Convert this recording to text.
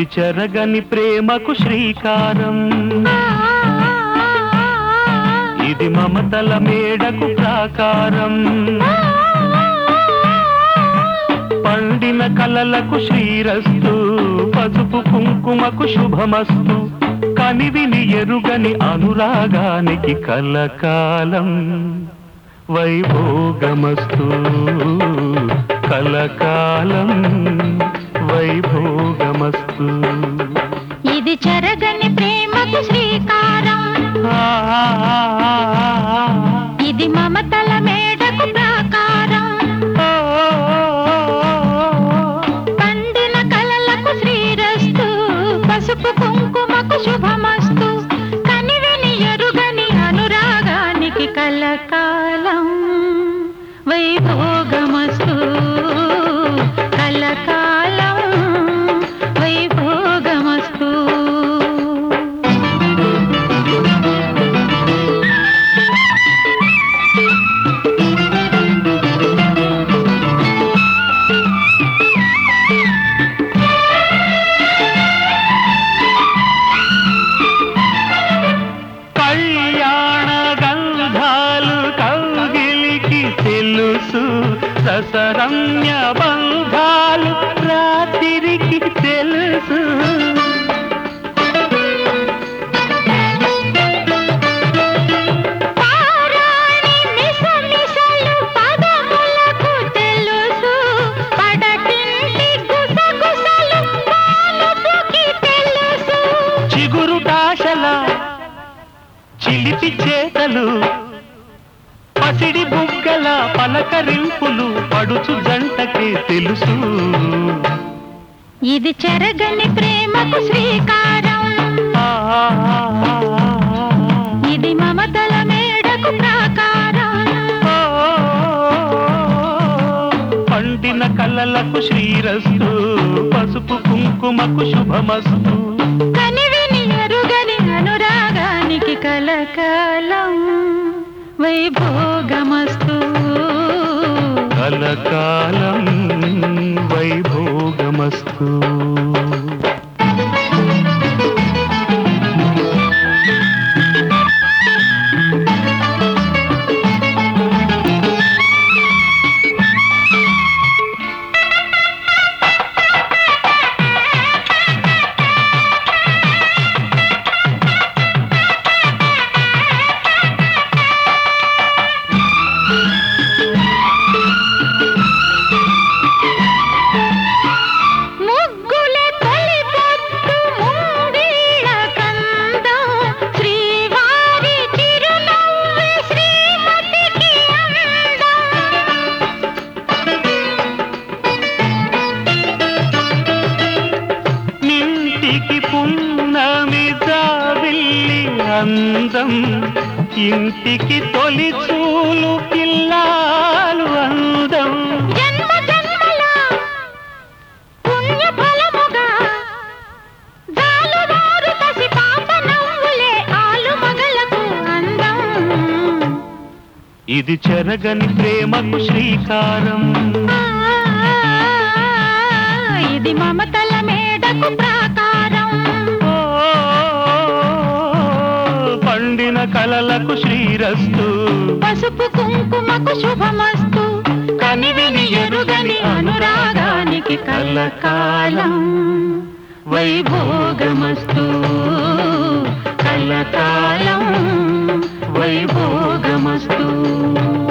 చెరగని ప్రేమకు శ్రీకారం ఇది మమతల మేడకు ప్రాకారం పండిన కలలకు శ్రీరస్తు పసుపు కుంకుమకు శుభమస్తు కనివిని ఎరుగని అనురాగానికి కలకాలం వైభోగమస్తు కలకాలం వైభోగమస్తు ఇది చెరగని ప్రేమకు శ్రీకారం ఆ, ఆ, ఆ, ఆ, ఆ. ఇది మమతల మేడకు ప్రాకారం ఓ, ఓ, ఓ, ఓ, ఓ. పండిన కలలకు శ్రీరస్తు పసుపు కుంకుమకు శుభమస్తు కనివిని ఎరుగని అనురాగానికి కలకాలం వైభోగమస్తు కలకాలం వైభోగమస్తు కళ్యాణ గంధాలు కౌగిలికి తెలుసు రసరమ్య బంధాలు రాత్రికి తెలుసు పారాణి మిసమిసలు పదములకు తెలుసు పడకింటి గుసగుసలు పాలుపుకి తెలుసు చిగురు కాశల చిలిపి చేతలు పసిడి బుగ్గల పలకరింపులు పడుచు జంటకే తెలుసు ఇది చెరగని ప్రేమకు శ్రీకారం ఆ, ఆ, ఆ, ఆ, ఆ. ఇది మమతల మేడకు ప్రాకారం ఓ, పండిన కలలకు శ్రీరస్తు పసుపు కుంకుమకు శుభమస్తు కనివిని ఎరుగని అనురాగానికి కలకాలం వైభోగమస్తు కలకాలం వైభోగమస్తు ముగ్గుల తొలి పొద్దు ముంగిళ్ళ కందం శ్రీవారి చిరునవ్వు శ్రీమతికి అందం ఇంటికి పున్నమి జాబిల్లి అందం ఇంటికి తొలి చూలు పిల్లాలు అందం జన్మ జన్మల పుణ్య ఫలముగా జాలువారు పసి పాప నవ్వులే ఆలు మగలకు అందం ఇది చెరగని ప్రేమకు శ్రీకారం ఆ, ఇది మమతల మేడకు ప్రాకారం ఓ, పండిన కలలకు శ్రీరస్తు పసుపు కుంకుమకు శుభమస్తు కనివిని ఎరుగని అనురాగానికి కలకాలం వైభోగమస్తు కలకాలం వైభోగమస్తు